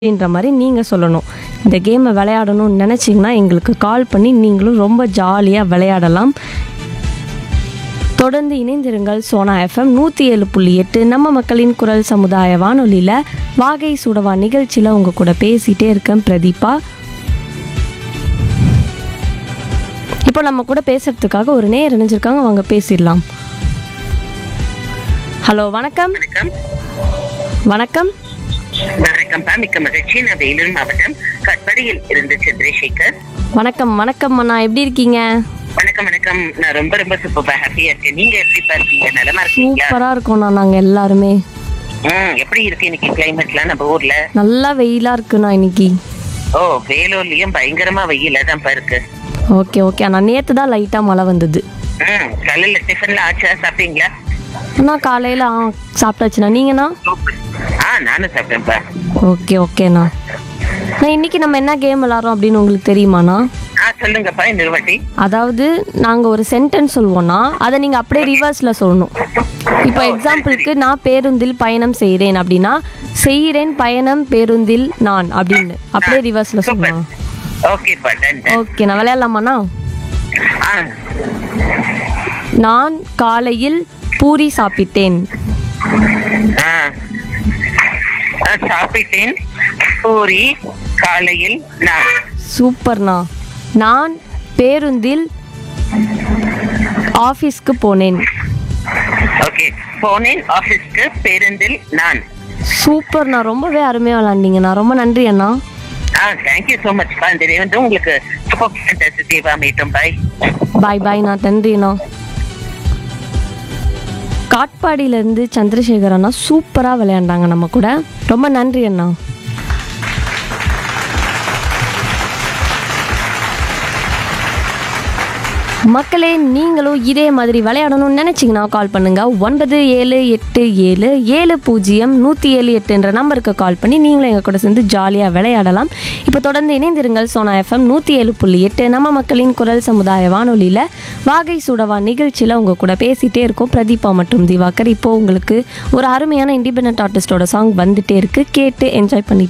அப்படின்ற மாதிரி நீங்கள் சொல்லணும் இந்த கேமை விளையாடணும்னு நினச்சிங்கன்னா எங்களுக்கு கால் பண்ணி நீங்களும் ரொம்ப ஜாலியாக விளையாடலாம் தொடர்ந்து இணைந்திருங்கள் சோனா எஃப்எம் நூற்றி ஏழு புள்ளி எட்டு நம்ம மக்களின் குரல் சமுதாய வானொலியில் வாகை சுடவா நிகழ்ச்சியில் உங்கள் கூட பேசிகிட்டே இருக்கேன் பிரதீபா இப்போ நம்ம கூட பேசுறதுக்காக ஒரு நேர் இணைஞ்சிருக்காங்க வாங்க பேசிடலாம் ஹலோ வணக்கம் வணக்கம் வணக்கம் வணக்கம் பா மிக்க மகிழ்ச்சி நான் வேலூர் மாவட்டம் கட்படியில் இருந்து சந்திரசேகர் வணக்கம் வணக்கம் அண்ணா எப்படி இருக்கீங்க வணக்கம் வணக்கம் நான் ரொம்ப ரொம்ப சூப்பர் ஹாப்பியா இருக்கேன் நீங்க எப்படி இருக்கீங்க நலமா இருக்கீங்களா சூப்பராக இருக்கோண்ணா நாங்கள் எல்லாருமே ம் எப்படி இருக்கு இன்னைக்கு கிளைமேட்லாம் நம்ம ஊர்ல நல்லா வெயிலாக இருக்குண்ணா இன்னைக்கு ஓ வேலூர்லயும் பயங்கரமா வெயில தான் இருக்கு ஓகே ஓகே அண்ணா நேற்று தான் லைட்டாக மழை வந்தது ம் காலையில டிஃபன்ல ஆச்சா சாப்பிட்டீங்களா அண்ணா காலையில் ஆ சாப்பிட்டாச்சுண்ணா நீங்கண்ணா சூப்பர் ஆ நானும் சாப்பிட்டேன்ப்பா ஓகே ஓகேண்ணா நான் இன்னைக்கு நம்ம என்ன கேம் விளாட்றோம் அப்படின்னு உங்களுக்கு தெரியுமாண்ணா ஆ சொல்லுங்கப்பா இன்னொரு வாட்டி அதாவது நாங்கள் ஒரு சென்டென்ஸ் சொல்லுவோம்னா அதை நீங்கள் அப்படியே ரிவர்ஸில் சொல்லணும் இப்போ எக்ஸாம்பிளுக்கு நான் பேருந்தில் பயணம் செய்கிறேன் அப்படின்னா செய்கிறேன் பயணம் பேருந்தில் நான் அப்படின்னு அப்படியே ரிவர்ஸில் சூப்பர் சொல்லணும் ஓகேப்பா டன் ஓகே நான் விளையாடலாமாண்ணா ஆ நான் காலையில் பூரி சாப்பிட்டேன் ஆ ஆ, சாப்பிட்டேன் பூரி காலையில் நான் சூப்பர்ண்ணா நான் பேருந்தில் ஆஃபீஸ்க்கு போனேன் ஓகே போனேன் ஆபீஸ்க்கு பேருந்தில் நான் சூப்பர்ண்ணா ரொம்பவே அருமையாக விளாண்டிங்கண்ணா ரொம்ப நன்றி அண்ணா ஆ தேங்க்யூ ஸோ மச் பா இந்த day வந்து உங்களுக்கு சூப்பர் ஃபேண்டசி தேவா மீட்டும் பாய் பாய் பாய்ண்ணா நன்றிண்ணா காட்பாடியிலேருந்து சந்திரசேகர் அண்ணா சூப்பராக விளையாண்டாங்க நம்ம கூட ரொம்ப நன்றி அண்ணா மக்களே நீங்களும் இதே மாதிரி விளையாடணும்னு நினச்சிங்கன்னா கால் பண்ணுங்க ஒன்பது ஏழு எட்டு ஏழு ஏழு பூஜ்ஜியம் நூற்றி ஏழு எட்டுன்ற நம்பருக்கு கால் பண்ணி நீங்களும் எங்கள் கூட சேர்ந்து ஜாலியாக விளையாடலாம் இப்போ தொடர்ந்து இணைந்திருங்கள் சோனா எஃப்எம் நூற்றி ஏழு புள்ளி எட்டு நம்ம மக்களின் குரல் சமுதாய வானொலியில் வாகை சுடவா நிகழ்ச்சியில் உங்கள் கூட பேசிகிட்டே இருக்கோம் பிரதீபா மற்றும் திவாகர் இப்போ உங்களுக்கு ஒரு அருமையான இண்டிபெண்ட் ஆர்டிஸ்டோட சாங் வந்துட்டே இருக்கு கேட்டு என்ஜாய் பண்ணிட்டு